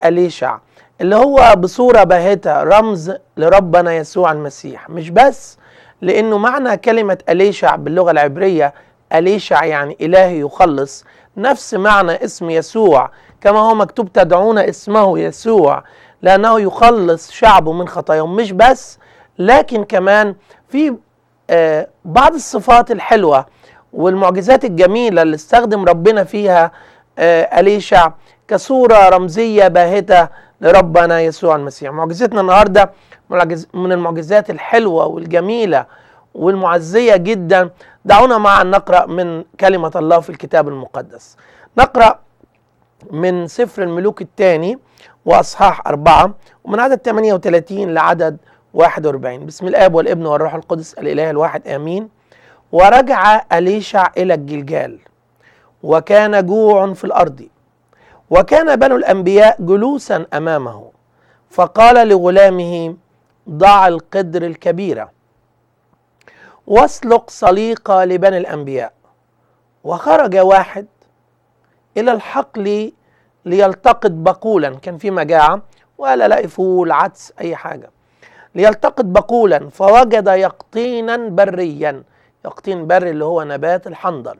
أليشع اللي هو بصورة باهتة رمز لربنا يسوع المسيح مش بس لأنه معنى كلمة أليشع باللغة العبرية أليشع يعني إلهي يخلص نفس معنى اسم يسوع كما هو مكتوب تدعون اسمه يسوع لأنه يخلص شعبه من خطاياهم مش بس لكن كمان في آه بعض الصفات الحلوة والمعجزات الجميلة اللي استخدم ربنا فيها آه أليشع كصورة رمزية باهتة لربنا يسوع المسيح معجزتنا النهاردة من المعجزات الحلوة والجميلة والمعزية جدا دعونا معا نقرأ من كلمة الله في الكتاب المقدس نقرأ من سفر الملوك الثاني وأصحاح أربعة ومن عدد 38 لعدد 41 بسم الآب والابن والروح القدس الإله الواحد آمين ورجع أليشع إلى الجلجال وكان جوع في الأرض وكان بنو الأنبياء جلوسا أمامه فقال لغلامه ضع القدر الكبيرة واسلق صليقة لبني الأنبياء وخرج واحد إلى الحقل ليلتقط بقولا كان في مجاعة ولا لاقي فول عدس أي حاجة ليلتقط بقولا فوجد يقطينا بريا يقطين بري اللي هو نبات الحنظل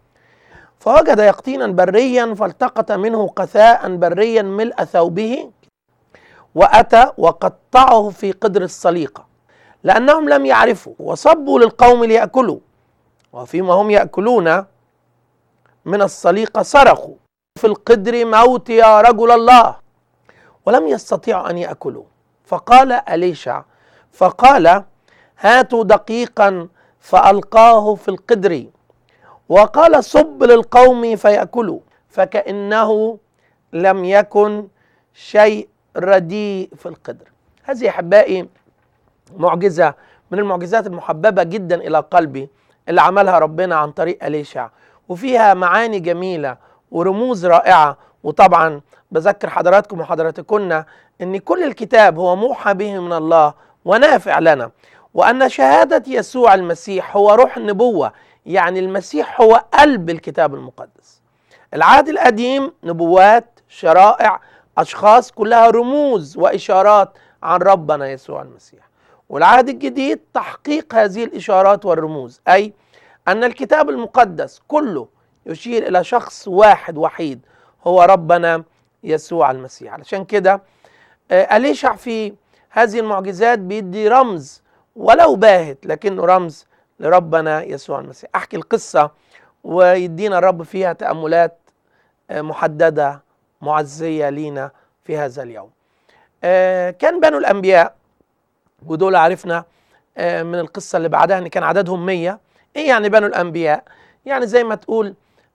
فوجد يقطينا بريا فالتقط منه قثاء بريا ملء ثوبه واتى وقطعه في قدر الصليقه لانهم لم يعرفوا وصبوا للقوم لياكلوا وفيما هم ياكلون من الصليقه صرخوا في القدر موت يا رجل الله ولم يستطيعوا ان ياكلوا فقال اليشع فقال هاتوا دقيقا فالقاه في القدر وقال صب للقوم فيأكلوا فكأنه لم يكن شيء رديء في القدر هذه يا أحبائي معجزة من المعجزات المحببة جدا إلى قلبي اللي عملها ربنا عن طريق أليشع وفيها معاني جميلة ورموز رائعة وطبعا بذكر حضراتكم وحضراتكن ان كل الكتاب هو موحى به من الله ونافع لنا وان شهاده يسوع المسيح هو روح النبوه يعني المسيح هو قلب الكتاب المقدس العهد القديم نبوات شرائع اشخاص كلها رموز واشارات عن ربنا يسوع المسيح والعهد الجديد تحقيق هذه الاشارات والرموز اي ان الكتاب المقدس كله يشير الى شخص واحد وحيد هو ربنا يسوع المسيح علشان كده أليشع في هذه المعجزات بيدي رمز ولو باهت لكنه رمز لربنا يسوع المسيح احكي القصة ويدينا الرب فيها تأملات محددة معزية لينا في هذا اليوم كان بنو الأنبياء ودول عرفنا من القصة اللي بعدها ان كان عددهم مية ايه يعني بنو الأنبياء يعني زي ما تقول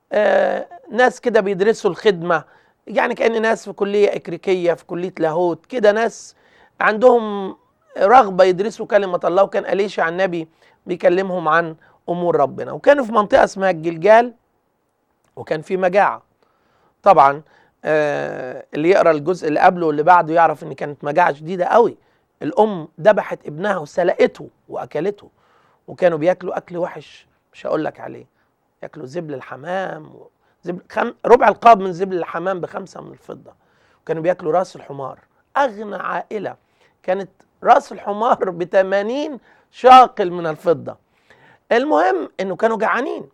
ناس كده بيدرسوا الخدمة يعني كأن ناس في كلية إكريكية في كلية لاهوت كده ناس عندهم رغبة يدرسوا كلمة الله وكان أليشع النبي بيكلمهم عن أمور ربنا وكانوا في منطقة اسمها الجلجال وكان في مجاعة طبعا آه اللي يقرا الجزء اللي قبله واللي بعده يعرف ان كانت مجاعة شديدة قوي الأم ذبحت ابنها وسلقته وأكلته وكانوا بياكلوا أكل وحش مش هقول لك عليه ياكلوا زبل الحمام زبل خم... ربع القاب من زبل الحمام بخمسة من الفضة كانوا بياكلوا راس الحمار أغنى عائلة كانت راس الحمار ب 80 شاقل من الفضة المهم انه كانوا جعانين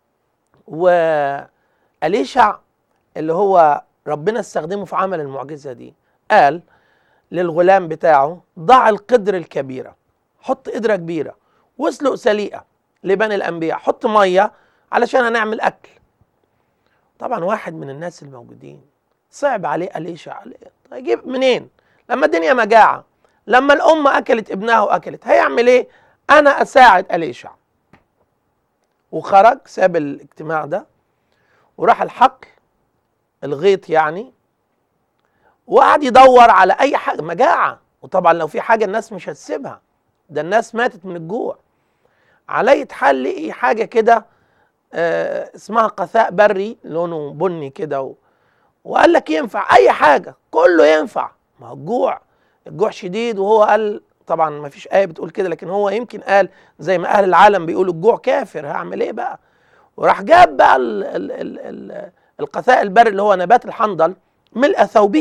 وأليشع اللي هو ربنا استخدمه في عمل المعجزة دي قال للغلام بتاعه ضع القدر الكبيرة حط قدرة كبيرة واسلق سليقة لبني الأنبياء حط مية علشان هنعمل أكل طبعا واحد من الناس الموجودين صعب عليه أليشع عليه هيجيب منين لما الدنيا مجاعة لما الأم أكلت ابنها وأكلت هيعمل إيه أنا أساعد أليشع وخرج ساب الاجتماع ده وراح الحقل الغيط يعني وقعد يدور على أي حاجة مجاعة وطبعا لو في حاجة الناس مش هتسيبها ده الناس ماتت من الجوع على حل لقي حاجة كده آه اسمها قثاء بري لونه بني كده و... وقال لك ينفع اي حاجه كله ينفع ما هو الجوع الجوع شديد وهو قال طبعا ما فيش ايه بتقول كده لكن هو يمكن قال زي ما اهل العالم بيقولوا الجوع كافر هعمل ايه بقى وراح جاب بقى ال ال ال ال القثاء البري اللي هو نبات الحنظل ملء ثوبه